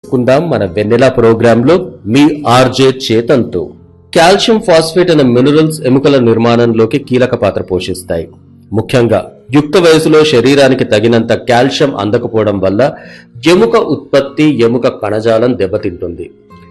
తెలుసుకుందాం మన వెన్నెల ప్రోగ్రాంలో మీ ఆర్జే చేతంతో కాల్షియం ఫాస్ఫేట్ అనే మినరల్స్ ఎముకల నిర్మాణంలోకి కీలక పాత్ర పోషిస్తాయి ముఖ్యంగా యుక్త వయసులో శరీరానికి తగినంత కాల్షియం అందకపోవడం వల్ల ఎముక ఉత్పత్తి ఎముక కణజాలం దెబ్బతింటుంది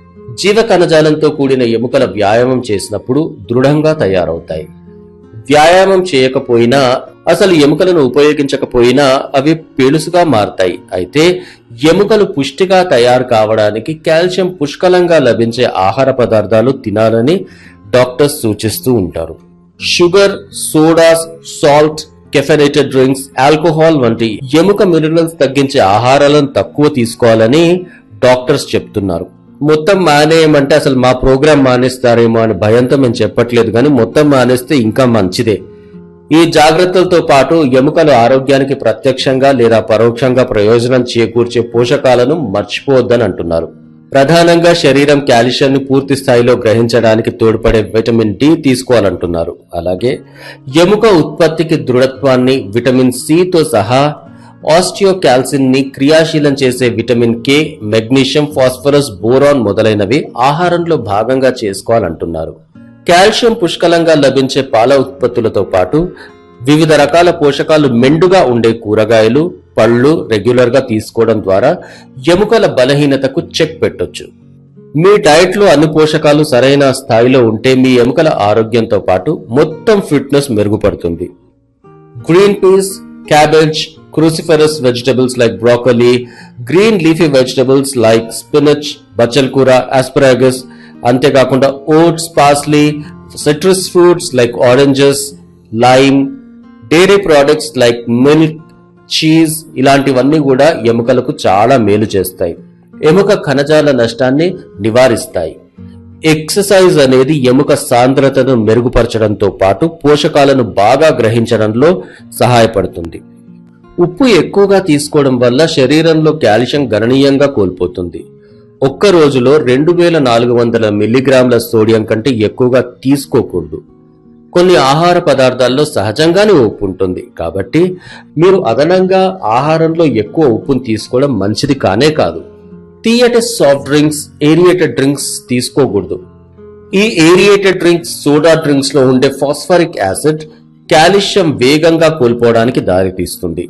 జీవ కణజాలంతో కూడిన ఎముకల వ్యాయామం చేసినప్పుడు దృఢంగా తయారవుతాయి వ్యాయామం చేయకపోయినా అసలు ఎముకలను ఉపయోగించకపోయినా అవి పెలుసుగా మారతాయి అయితే ఎముకలు పుష్టిగా తయారు కావడానికి కాల్షియం పుష్కలంగా లభించే ఆహార పదార్థాలు తినాలని డాక్టర్స్ సూచిస్తూ ఉంటారు sugar sodas salt caffeinated drinks alcohol వంటి ఎముక మినరల్స్ తగ్గించే ఆహారాలను తక్కువ తీసుకోవాలని డాక్టర్స్ చెప్తున్నారు మొత్తం మానేయమంటే అసలు మా ప్రోగ్రాం మానేస్తారేమో అని భయంతో మేము చెప్పట్లేదు కానీ మొత్తం మానేస్తే ఇంకా మంచిదే ఈ జాగ్రత్తలతో పాటు ఎముకల ఆరోగ్యానికి ప్రత్యక్షంగా లేదా పరోక్షంగా ప్రయోజనం చేకూర్చే పోషకాలను మర్చిపోవద్దని అంటున్నారు ప్రధానంగా శరీరం కాల్షియంని పూర్తి స్థాయిలో గ్రహించడానికి తోడ్పడే విటమిన్ డి తీసుకోవాలంటున్నారు అలాగే ఎముక ఉత్పత్తికి దృఢత్వాన్ని విటమిన్ సితో సహా ఆస్టియోకాల్సిన్ ని క్రియాశీలం చేసే vitamin K magnesium phosphorus boron మొదలైనవి ఆహారంలో భాగంగా చేసుకోవాలంటున్నారు కాల్షియం పుష్కలంగా లభించే పాల ఉత్పత్తులతో పాటు వివిధ రకాల పోషకాలు మెండుగా ఉండే కూరగాయలు పళ్ళు రెగ్యులర్ గా తీసుకోవడం ద్వారా ఎముకల బలహీనతకు చెక్ పెట్టొచ్చు మీ డైట్ లో అన్ని పోషకాలు సరైన స్థాయిలో ఉంటే మీ ఎముకల ఆరోగ్యంతో పాటు మొత్తం ఫిట్నెస్ మెరుగుపడుతుంది green peas cabbage cruciferous vegetables like broccoli green leafy vegetables like spinach బచ్చల్ కూర ఆస్పరాగస్ అంతేకాకుండా oats parsley citrus fruits like oranges lime dairy products like milk cheese ఇలాంటివన్నీ కూడా ఎముకలకు చాలా మేలు చేస్తాయి ఎముక కణజాల నష్టాన్ని నివారిస్తాయి ఎక్సర్సైజ్ అనేది ఎముక సాంద్రతను మెరుగుపరచడంతో పాటు పోషకాలను బాగా గ్రహించడంలో సహాయపడుతుంది ఉప్పు ఎక్కువగా తీసుకోవడం వల్ల శరీరంలో కాల్షియం గణనీయంగా కోల్పోతుంది ఒక్క రోజులో రెండు వేల నాలుగు వందల మిల్లీగ్రాముల సోడియం కంటే ఎక్కువగా తీసుకోకూడదు కొన్ని ఆహార పదార్థాల్లో సహజంగానే ఉప్పు ఉంటుంది కాబట్టి మీరు అదనంగా ఆహారంలో ఎక్కువ ఉప్పును తీసుకోవడం మంచిది కానే కాదు తీయటి సాఫ్ట్ డ్రింక్స్ ఏరియేటెడ్ డ్రింక్స్ తీసుకోకూడదు ఈ ఏరియేటెడ్ డ్రింక్స్ సోడా డ్రింక్స్ లో ఉండే ఫాస్ఫరిక్ యాసిడ్ కాల్షియం వేగంగా కోల్పోవడానికి దారితీస్తుంది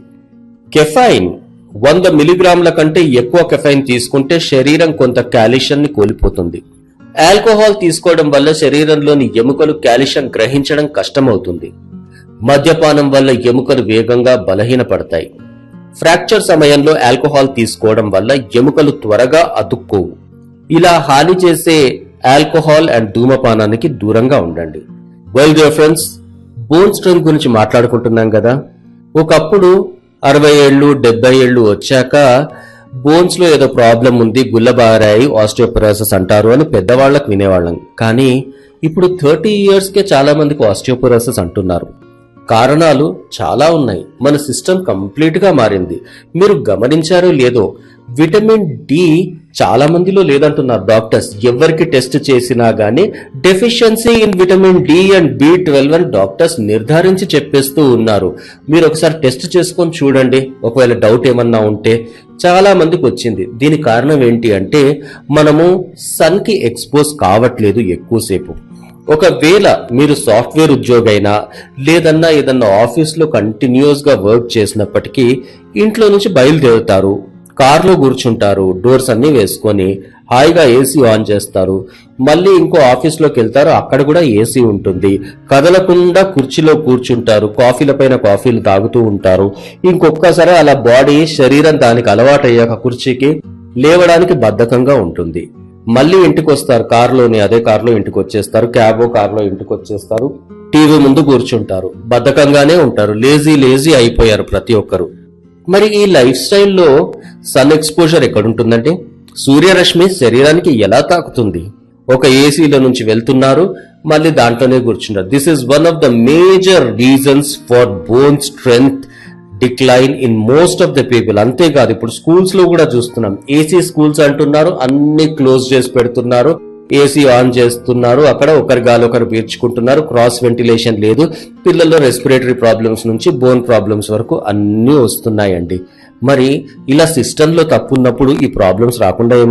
కెఫైన్ వంద మిలీగ్రాముల కంటే ఎక్కువ కెఫైన్ తీసుకుంటే శరీరం కొంత కాల్షియం ని కోల్పోతుంది ఆల్కహాల్ తీసుకోవడం వల్ల శరీరంలోని ఎముకలు కాల్షియం గ్రహించడం కష్టమవుతుంది మద్యపానం వల్ల ఎముకలు వేగంగా బలహీనపడతాయి ఫ్రాక్చర్ సమయంలో ఆల్కహాల్ తీసుకోవడం వల్ల ఎముకలు త్వరగా అతుక్కోవు ఇలా హాని చేసే ఆల్కహాల్ అండ్ ధూమపానానికి దూరంగా ఉండండి well dear friends bone strength గురించి మాట్లాడుకుంటున్నాం కదా ఒకప్పుడు అరవై ఏళ్ళు డెబ్బై ఏళ్ళు వచ్చాక బోన్స్ లో ఏదో ప్రాబ్లం ఉంది గుల్లబారాయి ఆస్టియోపొరోసిస్ అంటారు అని పెద్దవాళ్ళకి వినేవాళ్ళం కానీ ఇప్పుడు థర్టీ ఇయర్స్ కే చాలా మందికి ఆస్టియోపొరోసిస్ అంటున్నారు కారణాలు చాలా ఉన్నాయి మన సిస్టమ్ కంప్లీట్ గా మారింది మీరు గమనించారో లేదో విటమిన్ డి చాలా మందిలో లేదంటున్నారు డాక్టర్స్ ఎవరికి టెస్ట్ చేసినా గానీ deficiency in vitamin D and B twelve అని డాక్టర్స్ నిర్ధారించి చెప్పేస్తూ ఉన్నారు మీరు ఒకసారి టెస్ట్ చేసుకొని చూడండి ఒకవేళ డౌట్ ఏమన్నా ఉంటే చాలా మందికి వచ్చింది దీని కారణం ఏంటి అంటే మనము సన్ కి ఎక్స్పోజ్ కావట్లేదు ఎక్కువసేపు ఒకవేళ మీరు సాఫ్ట్వేర్ ఉద్యోగైనా లేదన్నా ఏదన్నా ఆఫీస్ లో కంటిన్యూస్ గా వర్క్ చేసినప్పటికీ ఇంట్లో నుంచి బయలుదేరుతారు కార్లో కూర్చుంటారు డోర్స్ అన్ని వేసుకొని హాయిగా ఏసీ ఆన్ చేస్తారు మళ్ళీ ఇంకో ఆఫీస్లోకి వెళ్తారు అక్కడ కూడా ఏసీ ఉంటుంది కదలకుండా కుర్చీలో కూర్చుంటారు కాఫీల పైన కాఫీలు తాగుతూ ఉంటారు ఇంకొక్కసారి అలా బాడీ శరీరం దానికి అలవాటయ్యాక కుర్చీకి లేవడానికి బద్ధకంగా ఉంటుంది మళ్ళీ ఇంటికి వస్తారు కారులోని అదే కారులో ఇంటికి వచ్చేస్తారు క్యాబో కారులో ఇంటికి వచ్చేస్తారు టీవీ ముందు కూర్చుంటారు బద్ధకంగానే ఉంటారు లేజీ లేజీ అయిపోయారు ప్రతి ఒక్కరు మరి ఈ లైఫ్ స్టైల్లో సన్ ఎక్స్పోజర్ ఎక్కడుంటుందంటే సూర్యరశ్మి శరీరానికి ఎలా తాకుతుంది ఒక ఏసీలో నుంచి వెళ్తున్నారు మళ్ళీ దాంట్లోనే కూర్చున్నారు this is one of the major reasons for bone strength decline in most of the people అంతేకాదు ఇప్పుడు స్కూల్స్ లో కూడా చూస్తున్నాం ఏసీ స్కూల్స్ అంటున్నారు అన్ని క్లోజ్ చేసి పెడుతున్నారు ఏసీ ఆన్ చేస్తున్నారు అక్కడ ఒకరి గాలి ఒకరు పీల్చుకుంటున్నారు క్రాస్ వెంటిలేషన్ లేదు పిల్లల్లో రెస్పిరేటరీ ప్రాబ్లమ్స్ నుంచి బోన్ ప్రాబ్లమ్స్ వరకు అన్నీ వస్తున్నాయండి మరి ఇలా సిస్టంలో తప్పున్నప్పుడు ఈ ప్రాబ్లమ్స్ రాకుండా ఏమో